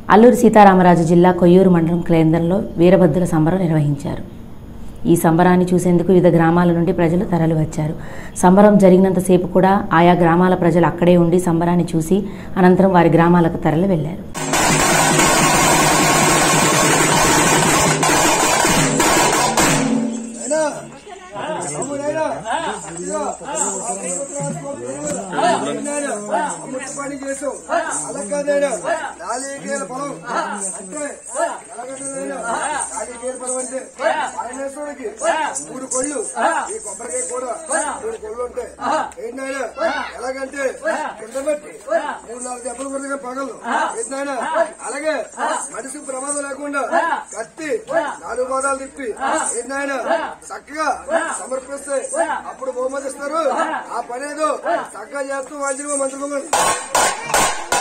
అల్లూరి సీతారామరాజు జిల్లా కొయ్యూరు మండలం కేంద్రంలో వీరభద్రుల సంబరం నిర్వహించారు ఈ సంబరాన్ని చూసేందుకు వివిధ గ్రామాల నుండి ప్రజలు తరలి వచ్చారు సంబరం జరిగినంతసేపు కూడా ఆయా గ్రామాల ప్రజలు అక్కడే ఉండి సంబరాన్ని చూసి అనంతరం వారి గ్రామాలకు తరలి వెళ్లారు పని చేసాం అలా కాదైనా నాలుగేళ్ళ పొలం అంటే ఎలాగంటే నాలుగేళ్ళ పొలం అంటే పరమేశ్వరుడికి మూడు కొళ్ళు ఈ కొబ్బరికాయ కూడా మూడు కొళ్ళు ఉంటాయి ఏంటైనా ఎలాగంటే కింద బట్టి మూడు నాలుగు దెబ్బలు కొడుతుగా పగలు ఏంటైనా అలాగే మనిషి ప్రమాదం లేకుండా కత్తి నాలుగు పాదాలు తిప్పి ఏంటైనా చక్కగా సమర్పిస్తే అప్పుడు బహుమతి ఇస్తారు ఆ పని ఏదో చక్కగా చేస్తూ వాంచిన మంత్రులు